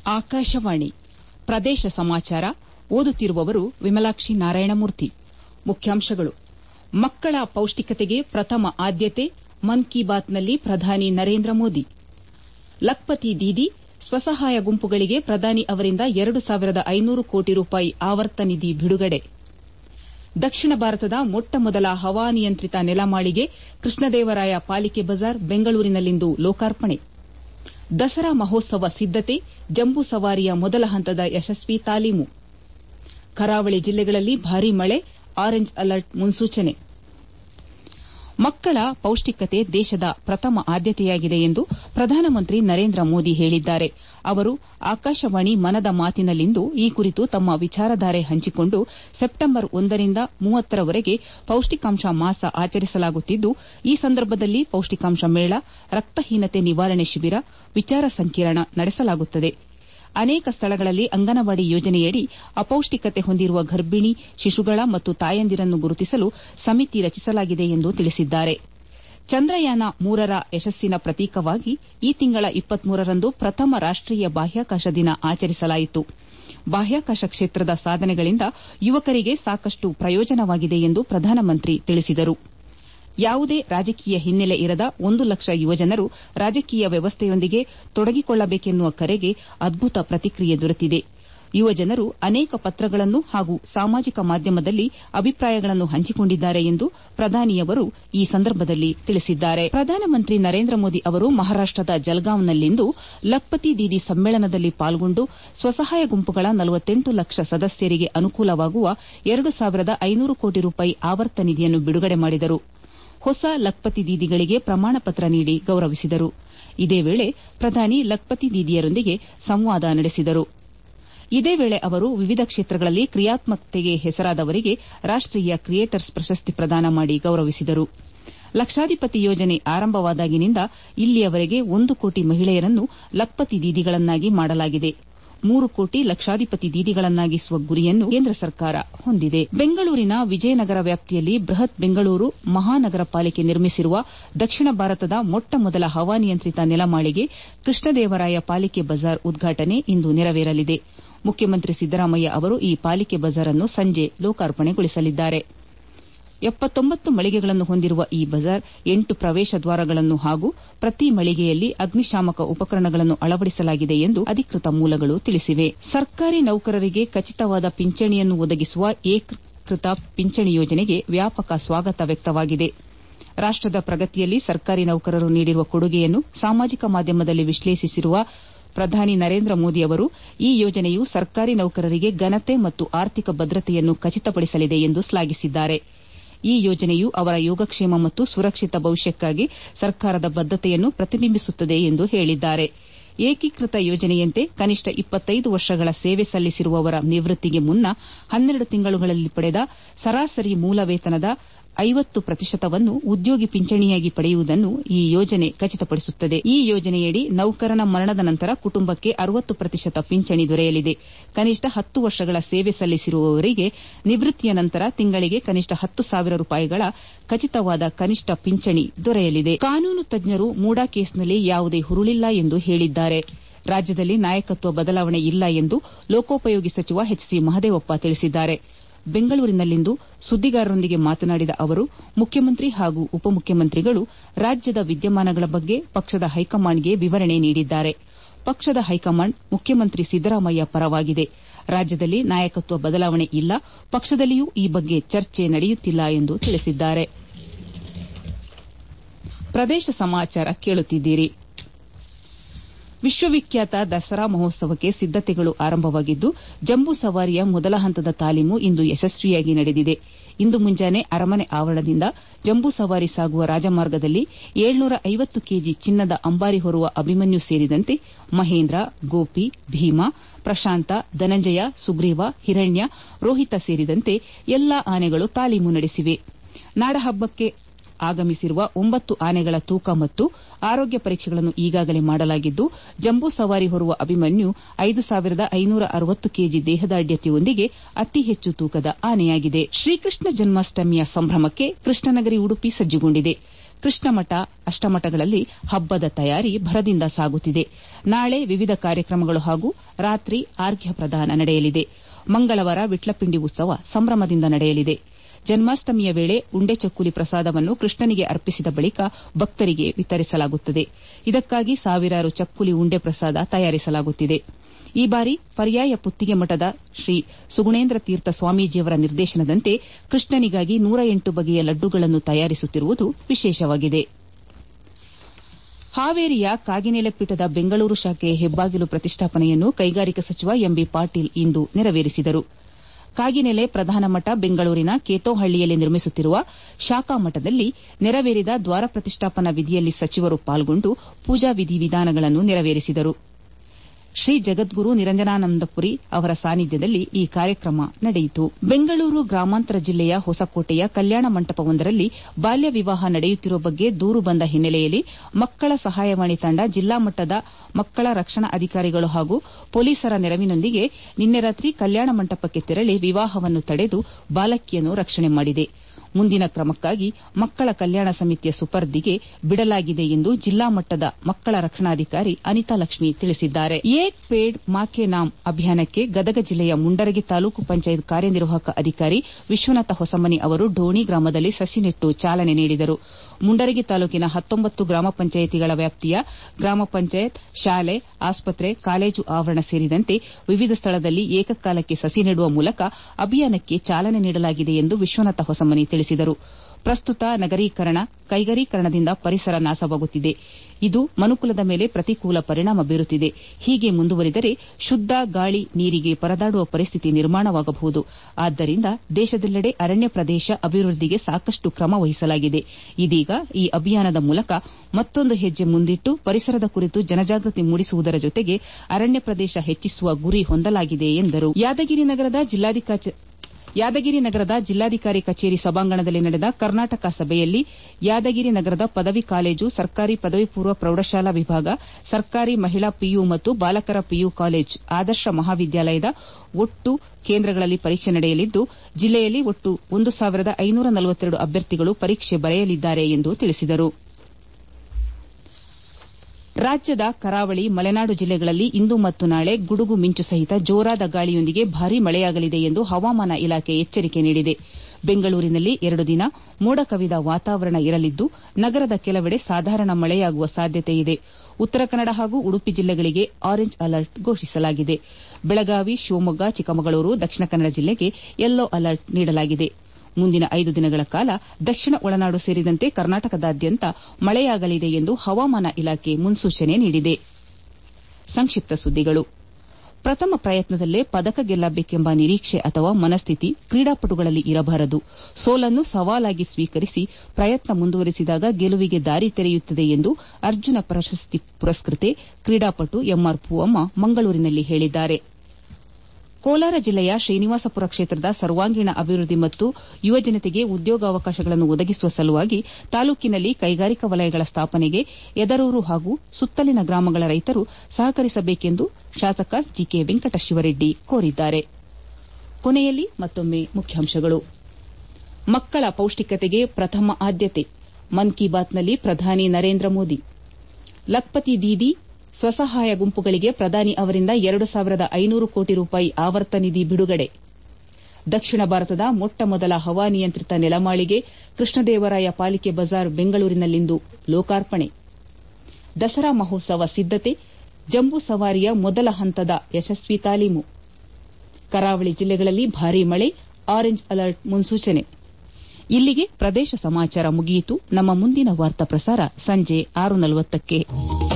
ಆಕಾಶವಾಣಿ ಪ್ರದೇಶ ಸಮಾಚಾರ ಓದುತ್ತಿರುವವರು ವಿಮಲಾಕ್ಷಿ ನಾರಾಯಣಮೂರ್ತಿ ಮುಖ್ಯಾಂಶಗಳು ಮಕ್ಕಳ ಪೌಷ್ಟಿಕತೆಗೆ ಪ್ರಥಮ ಆದ್ಯತೆ ಮನ್ ಕಿ ಬಾತ್ನಲ್ಲಿ ಪ್ರಧಾನಿ ನರೇಂದ್ರ ಮೋದಿ ಲಖ್ಪತಿ ದೀದಿ ಸ್ವಸಹಾಯ ಗುಂಪುಗಳಿಗೆ ಪ್ರಧಾನಿ ಅವರಿಂದ ಎರಡು ಸಾವಿರದ ಐನೂರು ಕೋಟಿ ರೂಪಾಯಿ ಆವರ್ತ ನಿಧಿ ಬಿಡುಗಡೆ ದಕ್ಷಿಣ ಭಾರತದ ಮೊಟ್ಟಮೊದಲ ಹವಾನಿಯಂತ್ರಿತ ನೆಲಮಾಳಿಗೆ ಕೃಷ್ಣದೇವರಾಯ ಪಾಲಿಕೆ ಬಜಾರ್ ಬೆಂಗಳೂರಿನಲ್ಲಿಂದು ಲೋಕಾರ್ಪಣೆ ದಸರಾ ಮಹೋತ್ಸವ ಸಿದ್ದತೆ ಜಂಬೂ ಸವಾರಿಯ ಮೊದಲ ಹಂತದ ಯಶಸ್ವಿ ತಾಲೀಮು ಕರಾವಳಿ ಜಿಲ್ಲೆಗಳಲ್ಲಿ ಭಾರೀ ಮಳೆ ಆರೆಂಜ್ ಅಲರ್ಟ್ ಮುನ್ಸೂಚನೆ ಮಕ್ಕಳ ಪೌಷ್ಟಿಕತೆ ದೇಶದ ಪ್ರಥಮ ಆದ್ಯತೆಯಾಗಿದೆ ಎಂದು ಪ್ರಧಾನಮಂತ್ರಿ ನರೇಂದ್ರ ಮೋದಿ ಹೇಳಿದ್ದಾರೆ ಅವರು ಆಕಾಶವಾಣಿ ಮನದ ಮಾತಿನಲ್ಲಿಂದು ಈ ಕುರಿತು ತಮ್ಮ ವಿಚಾರಧಾರೆ ಹಂಚಿಕೊಂಡು ಸೆಪ್ಟೆಂಬರ್ ಒಂದರಿಂದ ಮೂವತ್ತರವರೆಗೆ ಪೌಷ್ಟಿಕಾಂಶ ಮಾಸ ಆಚರಿಸಲಾಗುತ್ತಿದ್ದು ಈ ಸಂದರ್ಭದಲ್ಲಿ ಪೌಷ್ಟಿಕಾಂಶ ಮೇಳ ರಕ್ತಹೀನತೆ ನಿವಾರಣೆ ಶಿಬಿರ ವಿಚಾರ ಸಂಕಿರಣ ನಡೆಸಲಾಗುತ್ತದೆ ಅನೇಕ ಸ್ಥಳಗಳಲ್ಲಿ ಅಂಗನವಾಡಿ ಯೋಜನೆಯಡಿ ಅಪೌಷ್ಟಿಕತೆ ಹೊಂದಿರುವ ಗರ್ಭಿಣಿ ಶಿಶುಗಳ ಮತ್ತು ತಾಯಂದಿರನ್ನು ಗುರುತಿಸಲು ಸಮಿತಿ ರಚಿಸಲಾಗಿದೆ ಎಂದು ತಿಳಿಸಿದ್ದಾರೆ ಚಂದ್ರಯಾನ ಮೂರರ ಯಶಸ್ಸಿನ ಪ್ರತೀಕವಾಗಿ ಈ ತಿಂಗಳ ರಂದು ಪ್ರಥಮ ರಾಷ್ಟೀಯ ಬಾಹ್ಯಾಕಾಶ ದಿನ ಆಚರಿಸಲಾಯಿತು ಬಾಹ್ಯಾಕಾಶ ಕ್ಷೇತ್ರದ ಸಾಧನೆಗಳಿಂದ ಯುವಕರಿಗೆ ಸಾಕಷ್ಟು ಪ್ರಯೋಜನವಾಗಿದೆ ಎಂದು ಪ್ರಧಾನಮಂತ್ರಿ ತಿಳಿಸಿದರು ಯಾವುದೇ ರಾಜಕೀಯ ಹಿನ್ನೆಲೆ ಇರದ ಒಂದು ಲಕ್ಷ ಯುವಜನರು ರಾಜಕೀಯ ವ್ಯವಸ್ಥೆಯೊಂದಿಗೆ ತೊಡಗಿಕೊಳ್ಳಬೇಕೆನ್ನುವ ಕರೆಗೆ ಅದ್ಭುತ ಪ್ರತಿಕ್ರಿಯೆ ದೊರೆತಿದೆ ಯುವಜನರು ಅನೇಕ ಪತ್ರಗಳನ್ನು ಹಾಗೂ ಸಾಮಾಜಿಕ ಮಾಧ್ಯಮದಲ್ಲಿ ಅಭಿಪ್ರಾಯಗಳನ್ನು ಹಂಚಿಕೊಂಡಿದ್ದಾರೆ ಎಂದು ಪ್ರಧಾನಿಯವರು ಈ ಸಂದರ್ಭದಲ್ಲಿ ತಿಳಿಸಿದ್ದಾರೆ ಪ್ರಧಾನಮಂತ್ರಿ ನರೇಂದ್ರ ಮೋದಿ ಅವರು ಮಹಾರಾಷ್ಟದ ಜಲ್ಗಾಂವ್ನಲ್ಲಿಂದು ಲಖ್ಪತಿ ದೀದಿ ಸಮ್ಮೇಳನದಲ್ಲಿ ಪಾಲ್ಗೊಂಡು ಸ್ವಸಹಾಯ ಗುಂಪುಗಳ ಲಕ್ಷ ಸದಸ್ಯರಿಗೆ ಅನುಕೂಲವಾಗುವ ಎರಡು ಸಾವಿರದ ಐನೂರು ಕೋಟಿ ರೂಪಾಯಿ ಆವರ್ತ ನಿಧಿಯನ್ನು ಬಿಡುಗಡೆ ಮಾಡಿದರು ಹೊಸ ಲಖ್ಪತಿ ದೀದಿಗಳಿಗೆ ಪ್ರಮಾಣ ಪತ್ರ ನೀಡಿ ಗೌರವಿಸಿದರು ಇದೇ ವೇಳೆ ಪ್ರಧಾನಿ ಲಖ್ಪತಿ ದೀದಿಯರೊಂದಿಗೆ ಸಂವಾದ ನಡೆಸಿದರು ಇದೇ ವೇಳೆ ಅವರು ವಿವಿಧ ಕ್ಷೇತ್ರಗಳಲ್ಲಿ ಕ್ರಿಯಾತ್ಮಕತೆಗೆ ಹೆಸರಾದವರಿಗೆ ರಾಷ್ಟೀಯ ಕ್ರಿಯೇಟರ್ಸ್ ಪ್ರಶಸ್ತಿ ಪ್ರದಾನ ಮಾಡಿ ಗೌರವಿಸಿದರು ಲಕ್ಷಾಧಿಪತಿ ಯೋಜನೆ ಆರಂಭವಾದಾಗಿನಿಂದ ಇಲ್ಲಿಯವರೆಗೆ ಒಂದು ಕೋಟಿ ಮಹಿಳೆಯರನ್ನು ಲಖ್ಪತಿ ದೀದಿಗಳನ್ನಾಗಿ ಮಾಡಲಾಗಿದೆ ಮೂರು ಕೋಟಿ ಲಕ್ಷಾಧಿಪತಿ ದೀದಿಗಳನ್ನಾಗಿಸುವ ಗುರಿಯನ್ನು ಕೇಂದ್ರ ಸರ್ಕಾರ ಹೊಂದಿದೆ ಬೆಂಗಳೂರಿನ ವಿಜಯನಗರ ವ್ಯಾಪ್ತಿಯಲ್ಲಿ ಬೃಹತ್ ಬೆಂಗಳೂರು ಮಹಾನಗರ ಪಾಲಿಕೆ ನಿರ್ಮಿಸಿರುವ ದಕ್ಷಿಣ ಭಾರತದ ಮೊಟ್ಟಮೊದಲ ಹವಾನಿಯಂತ್ರಿತ ನೆಲಮಾಳಿಗೆ ಕೃಷ್ಣದೇವರಾಯ ಪಾಲಿಕೆ ಬಜಾರ್ ಉದ್ಘಾಟನೆ ಇಂದು ನೆರವೇರಲಿದೆ ಮುಖ್ಯಮಂತ್ರಿ ಸಿದ್ದರಾಮಯ್ಯ ಅವರು ಈ ಪಾಲಿಕೆ ಬಜಾರ್ ಅನ್ನು ಸಂಜೆ ಲೋಕಾರ್ಪಣೆಗೊಳಿಸಲಿದ್ದಾರೆ ಮಳಿಗೆಗಳನ್ನು ಹೊಂದಿರುವ ಈ ಬಜಾರ್ ಎಂಟು ಪ್ರವೇಶ ದ್ವಾರಗಳನ್ನು ಹಾಗೂ ಪ್ರತಿ ಮಳಿಗೆಯಲ್ಲಿ ಅಗ್ನಿಶಾಮಕ ಉಪಕರಣಗಳನ್ನು ಅಳವಡಿಸಲಾಗಿದೆ ಎಂದು ಅಧಿಕೃತ ಮೂಲಗಳು ತಿಳಿಸಿವೆ ಸರ್ಕಾರಿ ನೌಕರರಿಗೆ ಖಚಿತವಾದ ಪಿಂಚಣಿಯನ್ನು ಒದಗಿಸುವ ಏಕೀಕೃತ ಪಿಂಚಣಿ ಯೋಜನೆಗೆ ವ್ಯಾಪಕ ಸ್ವಾಗತ ವ್ಯಕ್ತವಾಗಿದೆ ರಾಷ್ಟದ ಪ್ರಗತಿಯಲ್ಲಿ ಸರ್ಕಾರಿ ನೌಕರರು ನೀಡಿರುವ ಕೊಡುಗೆಯನ್ನು ಸಾಮಾಜಿಕ ಮಾಧ್ಯಮದಲ್ಲಿ ವಿಶ್ಲೇಷಿಸಿರುವ ಪ್ರಧಾನಿ ನರೇಂದ್ರ ಮೋದಿ ಅವರು ಈ ಯೋಜನೆಯು ಸರ್ಕಾರಿ ನೌಕರರಿಗೆ ಘನತೆ ಮತ್ತು ಆರ್ಥಿಕ ಭದ್ರತೆಯನ್ನು ಖಚಿತಪಡಿಸಲಿದೆ ಎಂದು ಶ್ಲಾಘಿಸಿದ್ದಾರೆ ಈ ಯೋಜನೆಯು ಅವರ ಯೋಗಕ್ಷೇಮ ಮತ್ತು ಸುರಕ್ಷಿತ ಭವಿಷ್ಯಕ್ಕಾಗಿ ಸರ್ಕಾರದ ಬದ್ದತೆಯನ್ನು ಪ್ರತಿಬಿಂಬಿಸುತ್ತದೆ ಎಂದು ಹೇಳಿದ್ದಾರೆ ಏಕೀಕೃತ ಯೋಜನೆಯಂತೆ ಕನಿಷ್ಠ ಇಪ್ಪತ್ತೈದು ವರ್ಷಗಳ ಸೇವೆ ಸಲ್ಲಿಸಿರುವವರ ನಿವೃತ್ತಿಗೆ ಮುನ್ನ ಹನ್ನೆರಡು ತಿಂಗಳುಗಳಲ್ಲಿ ಪಡೆದ ಸರಾಸರಿ ಮೂಲ ವೇತನದ ಐವತ್ತು ಪ್ರತಿಶತವನ್ನು ಉದ್ಯೋಗಿ ಪಿಂಚಣಿಯಾಗಿ ಪಡೆಯುವುದನ್ನು ಈ ಯೋಜನೆ ಖಚಿತಪಡಿಸುತ್ತದೆ ಈ ಯೋಜನೆಯಡಿ ನೌಕರನ ಮರಣದ ನಂತರ ಕುಟುಂಬಕ್ಕೆ ಅರವತ್ತು ಪ್ರತಿಶತ ಪಿಂಚಣಿ ದೊರೆಯಲಿದೆ ಕನಿಷ್ಠ ಹತ್ತು ವರ್ಷಗಳ ಸೇವೆ ಸಲ್ಲಿಸಿರುವವರಿಗೆ ನಿವೃತ್ತಿಯ ನಂತರ ತಿಂಗಳಿಗೆ ಕನಿಷ್ಠ ಹತ್ತು ಸಾವಿರ ರೂಪಾಯಿಗಳ ಖಚಿತವಾದ ಕನಿಷ್ಠ ಪಿಂಚಣಿ ದೊರೆಯಲಿದೆ ಕಾನೂನು ತಜ್ಞರು ಮೂಡಾ ಕೇಸ್ನಲ್ಲಿ ಯಾವುದೇ ಹುರುಳಿಲ್ಲ ಎಂದು ಹೇಳಿದ್ದಾರೆ ರಾಜ್ಯದಲ್ಲಿ ನಾಯಕತ್ವ ಬದಲಾವಣೆ ಇಲ್ಲ ಎಂದು ಲೋಕೋಪಯೋಗಿ ಸಚಿವ ಎಚ್ ಸಿ ಮಹದೇವಪ್ಪ ತಿಳಿಸಿದ್ದಾರೆ ಬೆಂಗಳೂರಿನಲ್ಲಿಂದು ಸುದ್ದಿಗಾರರೊಂದಿಗೆ ಮಾತನಾಡಿದ ಅವರು ಮುಖ್ಯಮಂತ್ರಿ ಹಾಗೂ ಉಪಮುಖ್ಯಮಂತ್ರಿಗಳು ರಾಜ್ಯದ ವಿದ್ಯಮಾನಗಳ ಬಗ್ಗೆ ಪಕ್ಷದ ಹೈಕಮಾಂಡ್ಗೆ ವಿವರಣೆ ನೀಡಿದ್ದಾರೆ ಪಕ್ಷದ ಹೈಕಮಾಂಡ್ ಮುಖ್ಯಮಂತ್ರಿ ಸಿದ್ದರಾಮಯ್ಯ ಪರವಾಗಿದೆ ರಾಜ್ಯದಲ್ಲಿ ನಾಯಕತ್ವ ಬದಲಾವಣೆ ಇಲ್ಲ ಪಕ್ಷದಲ್ಲಿಯೂ ಈ ಬಗ್ಗೆ ಚರ್ಚೆ ನಡೆಯುತ್ತಿಲ್ಲ ಎಂದು ತಿಳಿಸಿದ್ದಾರೆ ಪ್ರದೇಶ ಸಮಾಚಾರ ಕೇಳುತ್ತಿದ್ದೀರಿ ವಿಶ್ವವಿಖ್ಯಾತ ದಸರಾ ಮಹೋತ್ಸವಕ್ಕೆ ಸಿದ್ದತೆಗಳು ಆರಂಭವಾಗಿದ್ದು ಜಂಬೂ ಸವಾರಿಯ ಮೊದಲ ಹಂತದ ತಾಲೀಮು ಇಂದು ಯಶಸ್ವಿಯಾಗಿ ನಡೆದಿದೆ ಇಂದು ಮುಂಜಾನೆ ಅರಮನೆ ಆವರಣದಿಂದ ಜಂಬೂ ಸವಾರಿ ಸಾಗುವ ರಾಜಮಾರ್ಗದಲ್ಲಿ ಏಳ್ನೂರ ಐವತ್ತು ಕೆಜಿ ಚಿನ್ನದ ಅಂಬಾರಿ ಹೊರುವ ಅಭಿಮನ್ಯು ಸೇರಿದಂತೆ ಮಹೇಂದ್ರ ಗೋಪಿ ಭೀಮಾ ಪ್ರಶಾಂತ ಧನಂಜಯ ಸುಗ್ರೀವ ಹಿರಣ್ಯ ರೋಹಿತ ಸೇರಿದಂತೆ ಎಲ್ಲಾ ಆನೆಗಳು ತಾಲೀಮು ನಡೆಸಿವೆ ನಾಡಹಬ್ಬಕ್ಕೆ ಆಗಮಿಸಿರುವ ಒಂಬತ್ತು ಆನೆಗಳ ತೂಕ ಮತ್ತು ಆರೋಗ್ಯ ಪರೀಕ್ಷೆಗಳನ್ನು ಈಗಾಗಲೇ ಮಾಡಲಾಗಿದ್ದು ಜಂಬೂ ಸವಾರಿ ಹೊರುವ ಅಭಿಮನ್ಯು ಐದು ಸಾವಿರದ ಐನೂರ ಅರವತ್ತು ಕೆಜಿ ದೇಹದಾರ್ಢ್ಯತೆಯೊಂದಿಗೆ ಅತಿ ಹೆಚ್ಚು ತೂಕದ ಆನೆಯಾಗಿದೆ ಶ್ರೀಕೃಷ್ಣ ಜನ್ಮಾಷ್ಟಮಿಯ ಸಂಭ್ರಮಕ್ಕೆ ಕೃಷ್ಣನಗರಿ ಉಡುಪಿ ಸಜ್ಜುಗೊಂಡಿದೆ ಕೃಷ್ಣಮಠ ಅಷ್ಟಮಠಗಳಲ್ಲಿ ಹಬ್ಬದ ತಯಾರಿ ಭರದಿಂದ ಸಾಗುತ್ತಿದೆ ನಾಳೆ ವಿವಿಧ ಕಾರ್ಯಕ್ರಮಗಳು ಹಾಗೂ ರಾತ್ರಿ ಅರ್ಘ್ಯ ಪ್ರದಾನ ನಡೆಯಲಿದೆ ಮಂಗಳವಾರ ವಿಟ್ಲಪಿಂಡಿ ಉತ್ಸವ ಸಂಭ್ರಮದಿಂದ ನಡೆಯಲಿದೆ ಜನ್ಮಾಷ್ಟಮಿಯ ವೇಳೆ ಉಂಡೆ ಚಕ್ಕುಲಿ ಪ್ರಸಾದವನ್ನು ಕೃಷ್ಣನಿಗೆ ಅರ್ಪಿಸಿದ ಬಳಿಕ ಭಕ್ತರಿಗೆ ವಿತರಿಸಲಾಗುತ್ತದೆ ಇದಕ್ಕಾಗಿ ಸಾವಿರಾರು ಚಕ್ಕುಲಿ ಉಂಡೆ ಪ್ರಸಾದ ತಯಾರಿಸಲಾಗುತ್ತಿದೆ ಈ ಬಾರಿ ಪರ್ಯಾಯ ಪುತ್ತಿಗೆ ಮಠದ ಶ್ರೀ ಸುಗುಣೇಂದ್ರ ತೀರ್ಥ ಸ್ವಾಮೀಜಿಯವರ ನಿರ್ದೇಶನದಂತೆ ಕೃಷ್ಣನಿಗಾಗಿ ನೂರ ಎಂಟು ಬಗೆಯ ಲಡ್ಡುಗಳನ್ನು ತಯಾರಿಸುತ್ತಿರುವುದು ವಿಶೇಷವಾಗಿದೆ ಹಾವೇರಿಯ ಕಾಗಿನೆಲೆ ಪೀಠದ ಬೆಂಗಳೂರು ಶಾಖೆಯ ಹೆಬ್ಬಾಗಿಲು ಪ್ರತಿಷ್ಠಾಪನೆಯನ್ನು ಕೈಗಾರಿಕಾ ಸಚಿವ ಎಂಬಿ ಪಾಟೀಲ್ ಇಂದು ನೆರವೇರಿಸಿದರು ಕಾಗಿನೆಲೆ ಪ್ರಧಾನ ಮಠ ಬೆಂಗಳೂರಿನ ಕೇತೋಹಳ್ಳಿಯಲ್ಲಿ ನಿರ್ಮಿಸುತ್ತಿರುವ ಶಾಖಾ ಮಠದಲ್ಲಿ ನೆರವೇರಿದ ದ್ವಾರ ಪ್ರತಿಷ್ಠಾಪನಾ ವಿಧಿಯಲ್ಲಿ ಸಚಿವರು ಪಾಲ್ಗೊಂಡು ಪೂಜಾ ವಿಧಿವಿಧಾನಗಳನ್ನು ನೆರವೇರಿಸಿದರು ಶ್ರೀ ಜಗದ್ಗುರು ನಿರಂಜನಾನಂದಪುರಿ ಅವರ ಸಾನ್ನಿಧ್ಯದಲ್ಲಿ ಈ ಕಾರ್ಯಕ್ರಮ ನಡೆಯಿತು ಬೆಂಗಳೂರು ಗ್ರಾಮಾಂತರ ಜಿಲ್ಲೆಯ ಹೊಸಕೋಟೆಯ ಕಲ್ಯಾಣ ಮಂಟಪವೊಂದರಲ್ಲಿ ಬಾಲ್ಯ ವಿವಾಹ ನಡೆಯುತ್ತಿರುವ ಬಗ್ಗೆ ದೂರು ಬಂದ ಹಿನ್ನೆಲೆಯಲ್ಲಿ ಮಕ್ಕಳ ಸಹಾಯವಾಣಿ ತಂಡ ಜಿಲ್ಲಾ ಮಟ್ಟದ ಮಕ್ಕಳ ರಕ್ಷಣಾ ಅಧಿಕಾರಿಗಳು ಹಾಗೂ ಪೊಲೀಸರ ನೆರವಿನೊಂದಿಗೆ ನಿನ್ನೆ ರಾತ್ರಿ ಕಲ್ಯಾಣ ಮಂಟಪಕ್ಕೆ ತೆರಳಿ ವಿವಾಹವನ್ನು ತಡೆದು ಬಾಲಕಿಯನ್ನು ರಕ್ಷಣೆ ಮಾಡಿದೆ ಮುಂದಿನ ಕ್ರಮಕ್ಕಾಗಿ ಮಕ್ಕಳ ಕಲ್ಯಾಣ ಸಮಿತಿಯ ಸುಪರ್ದಿಗೆ ಬಿಡಲಾಗಿದೆ ಎಂದು ಜಿಲ್ಲಾ ಮಟ್ಟದ ಮಕ್ಕಳ ರಕ್ಷಣಾಧಿಕಾರಿ ಅನಿತಾ ಲಕ್ಷ್ಮಿ ತಿಳಿಸಿದ್ದಾರೆ ಏಕ್ ಪೇಡ್ ಮಾಕೆ ನಾಮ್ ಅಭಿಯಾನಕ್ಕೆ ಗದಗ ಜಿಲ್ಲೆಯ ಮುಂಡರಗಿ ತಾಲೂಕು ಪಂಚಾಯತ್ ಕಾರ್ಯನಿರ್ವಾಹಕ ಅಧಿಕಾರಿ ವಿಶ್ವನಾಥ ಹೊಸಮನಿ ಅವರು ಡೋಣಿ ಗ್ರಾಮದಲ್ಲಿ ಸಸಿ ನೆಟ್ಟು ಚಾಲನೆ ನೀಡಿದರು ಮುಂಡರಗಿ ತಾಲೂಕಿನ ಹತ್ತೊಂಬತ್ತು ಗ್ರಾಮ ಪಂಚಾಯಿತಿಗಳ ವ್ಯಾಪ್ತಿಯ ಗ್ರಾಮ ಪಂಚಾಯತ್ ಶಾಲೆ ಆಸ್ಪತ್ರೆ ಕಾಲೇಜು ಆವರಣ ಸೇರಿದಂತೆ ವಿವಿಧ ಸ್ಥಳದಲ್ಲಿ ಏಕಕಾಲಕ್ಕೆ ಸಸಿ ನೆಡುವ ಮೂಲಕ ಅಭಿಯಾನಕ್ಕೆ ಚಾಲನೆ ನೀಡಲಾಗಿದೆ ಎಂದು ವಿಶ್ವನಾಥ ಹೊಸಮನಿ ತಿಳಿಸಿದರು ಪ್ರಸ್ತುತ ನಗರೀಕರಣ ಕೈಗಾರೀಕರಣದಿಂದ ಪರಿಸರ ನಾಶವಾಗುತ್ತಿದೆ ಇದು ಮನುಕುಲದ ಮೇಲೆ ಪ್ರತಿಕೂಲ ಪರಿಣಾಮ ಬೀರುತ್ತಿದೆ ಹೀಗೆ ಮುಂದುವರಿದರೆ ಶುದ್ದ ಗಾಳಿ ನೀರಿಗೆ ಪರದಾಡುವ ಪರಿಸ್ಥಿತಿ ನಿರ್ಮಾಣವಾಗಬಹುದು ಆದ್ದರಿಂದ ದೇಶದೆಲ್ಲೆಡೆ ಅರಣ್ಯ ಪ್ರದೇಶ ಅಭಿವೃದ್ದಿಗೆ ಸಾಕಷ್ಟು ಕ್ರಮ ವಹಿಸಲಾಗಿದೆ ಇದೀಗ ಈ ಅಭಿಯಾನದ ಮೂಲಕ ಮತ್ತೊಂದು ಹೆಜ್ಜೆ ಮುಂದಿಟ್ಟು ಪರಿಸರದ ಕುರಿತು ಜನಜಾಗೃತಿ ಮೂಡಿಸುವುದರ ಜೊತೆಗೆ ಅರಣ್ಯ ಪ್ರದೇಶ ಹೆಚ್ಚಿಸುವ ಗುರಿ ಹೊಂದಲಾಗಿದೆ ಎಂದರು ಯಾದಗಿರಿ ನಗರದ ಜಿಲ್ಲಾಧಿಕಾರಿ ಯಾದಗಿರಿ ನಗರದ ಜಿಲ್ಲಾಧಿಕಾರಿ ಕಚೇರಿ ಸಭಾಂಗಣದಲ್ಲಿ ನಡೆದ ಕರ್ನಾಟಕ ಸಭೆಯಲ್ಲಿ ಯಾದಗಿರಿ ನಗರದ ಪದವಿ ಕಾಲೇಜು ಸರ್ಕಾರಿ ಪದವಿ ಪೂರ್ವ ಪ್ರೌಢಶಾಲಾ ವಿಭಾಗ ಸರ್ಕಾರಿ ಮಹಿಳಾ ಪಿಯು ಮತ್ತು ಬಾಲಕರ ಪಿಯು ಕಾಲೇಜು ಆದರ್ಶ ಮಹಾವಿದ್ಯಾಲಯದ ಒಟ್ಟು ಕೇಂದ್ರಗಳಲ್ಲಿ ಪರೀಕ್ಷೆ ನಡೆಯಲಿದ್ದು ಜಿಲ್ಲೆಯಲ್ಲಿ ಒಟ್ಟು ಒಂದು ಸಾವಿರದ ಐನೂರ ನಲವತ್ತೆರಡು ಅಭ್ಯರ್ಥಿಗಳು ಪರೀಕ್ಷೆ ಬರೆಯಲಿದ್ದಾರೆ ಎಂದು ತಿಳಿಸಿದರು ರಾಜ್ಯದ ಕರಾವಳಿ ಮಲೆನಾಡು ಜಿಲ್ಲೆಗಳಲ್ಲಿ ಇಂದು ಮತ್ತು ನಾಳೆ ಗುಡುಗು ಮಿಂಚು ಸಹಿತ ಜೋರಾದ ಗಾಳಿಯೊಂದಿಗೆ ಭಾರೀ ಮಳೆಯಾಗಲಿದೆ ಎಂದು ಹವಾಮಾನ ಇಲಾಖೆ ಎಚ್ಚರಿಕೆ ನೀಡಿದೆ ಬೆಂಗಳೂರಿನಲ್ಲಿ ಎರಡು ದಿನ ಮೋಡ ಕವಿದ ವಾತಾವರಣ ಇರಲಿದ್ದು ನಗರದ ಕೆಲವೆಡೆ ಸಾಧಾರಣ ಮಳೆಯಾಗುವ ಸಾಧ್ಯತೆಯಿದೆ ಉತ್ತರ ಕನ್ನಡ ಹಾಗೂ ಉಡುಪಿ ಜಿಲ್ಲೆಗಳಿಗೆ ಆರೆಂಜ್ ಅಲರ್ಟ್ ಘೋಷಿಸಲಾಗಿದೆ ಬೆಳಗಾವಿ ಶಿವಮೊಗ್ಗ ಚಿಕ್ಕಮಗಳೂರು ದಕ್ಷಿಣ ಕನ್ನಡ ಜಿಲ್ಲೆಗೆ ಯೆಲ್ಲೋ ಅಲರ್ಟ್ ನೀಡಲಾಗಿದೆ ಮುಂದಿನ ಐದು ದಿನಗಳ ಕಾಲ ದಕ್ಷಿಣ ಒಳನಾಡು ಸೇರಿದಂತೆ ಕರ್ನಾಟಕದಾದ್ಯಂತ ಮಳೆಯಾಗಲಿದೆ ಎಂದು ಹವಾಮಾನ ಇಲಾಖೆ ಮುನ್ಸೂಚನೆ ನೀಡಿದೆ ಸಂಕ್ಷಿಪ್ತ ಸುದ್ದಿಗಳು ಪ್ರಥಮ ಪ್ರಯತ್ನದಲ್ಲೇ ಪದಕ ಗೆಲ್ಲಬೇಕೆಂಬ ನಿರೀಕ್ಷೆ ಅಥವಾ ಮನಸ್ಥಿತಿ ಕ್ರೀಡಾಪಟುಗಳಲ್ಲಿ ಇರಬಾರದು ಸೋಲನ್ನು ಸವಾಲಾಗಿ ಸ್ವೀಕರಿಸಿ ಪ್ರಯತ್ನ ಮುಂದುವರೆಸಿದಾಗ ಗೆಲುವಿಗೆ ದಾರಿ ತೆರೆಯುತ್ತದೆ ಎಂದು ಅರ್ಜುನ ಪ್ರಶಸ್ತಿ ಪುರಸ್ಕೃತೆ ಕ್ರೀಡಾಪಟು ಎಂಆರ್ ಪೂವಮ್ಮ ಮಂಗಳೂರಿನಲ್ಲಿ ಹೇಳಿದ್ದಾರೆ ಕೋಲಾರ ಜಿಲ್ಲೆಯ ಶ್ರೀನಿವಾಸಪುರ ಕ್ಷೇತ್ರದ ಸರ್ವಾಂಗೀಣ ಅಭಿವೃದ್ದಿ ಮತ್ತು ಯುವಜನತೆಗೆ ಉದ್ಯೋಗಾವಕಾಶಗಳನ್ನು ಒದಗಿಸುವ ಸಲುವಾಗಿ ತಾಲೂಕಿನಲ್ಲಿ ಕೈಗಾರಿಕಾ ವಲಯಗಳ ಸ್ಥಾಪನೆಗೆ ಯದರೂರು ಹಾಗೂ ಸುತ್ತಲಿನ ಗ್ರಾಮಗಳ ರೈತರು ಸಹಕರಿಸಬೇಕೆಂದು ಶಾಸಕ ಜಿಕೆ ವೆಂಕಟಶಿವರೆಡ್ಡಿ ಕೋರಿದ್ದಾರೆ ಕೊನೆಯಲ್ಲಿ ಮತ್ತೊಮ್ಮೆ ಮುಖ್ಯಾಂಶಗಳು ಮಕ್ಕಳ ಪೌಷ್ಟಿಕತೆಗೆ ಪ್ರಥಮ ಆದ್ಯತೆ ಮನ್ ಕಿ ಬಾತ್ನಲ್ಲಿ ಪ್ರಧಾನಿ ನರೇಂದ್ರ ಮೋದಿ ಲಖ್ಪತಿ ದೀದಿ ಸ್ವಸಹಾಯ ಗುಂಪುಗಳಿಗೆ ಪ್ರಧಾನಿ ಅವರಿಂದ ಎರಡು ಸಾವಿರದ ಐನೂರು ಕೋಟಿ ರೂಪಾಯಿ ಆವರ್ತ ನಿಧಿ ಬಿಡುಗಡೆ ದಕ್ಷಿಣ ಭಾರತದ ಮೊಟ್ಟ ಮೊದಲ ಹವಾನಿಯಂತ್ರಿತ ನೆಲಮಾಳಿಗೆ ಕೃಷ್ಣದೇವರಾಯ ಪಾಲಿಕೆ ಬಜಾರ್ ಬೆಂಗಳೂರಿನಲ್ಲಿಂದು ಲೋಕಾರ್ಪಣೆ ದಸರಾ ಮಹೋತ್ಸವ ಸಿದ್ದತೆ ಜಂಬೂ ಸವಾರಿಯ ಮೊದಲ ಹಂತದ ಯಶಸ್ವಿ ತಾಲೀಮು ಕರಾವಳಿ ಜಿಲ್ಲೆಗಳಲ್ಲಿ ಭಾರೀ ಮಳೆ ಆರೆಂಜ್ ಅಲರ್ಟ್ ಮುನ್ಸೂಚನೆ ಇಲ್ಲಿಗೆ ಪ್ರದೇಶ ಸಮಾಚಾರ ಮುಗಿಯಿತು ನಮ್ಮ ಮುಂದಿನ ವಾರ್ತಾ ಪ್ರಸಾರ ಸಂಜೆ ಆರು ನಲವತ್ತಕ್ಕೆ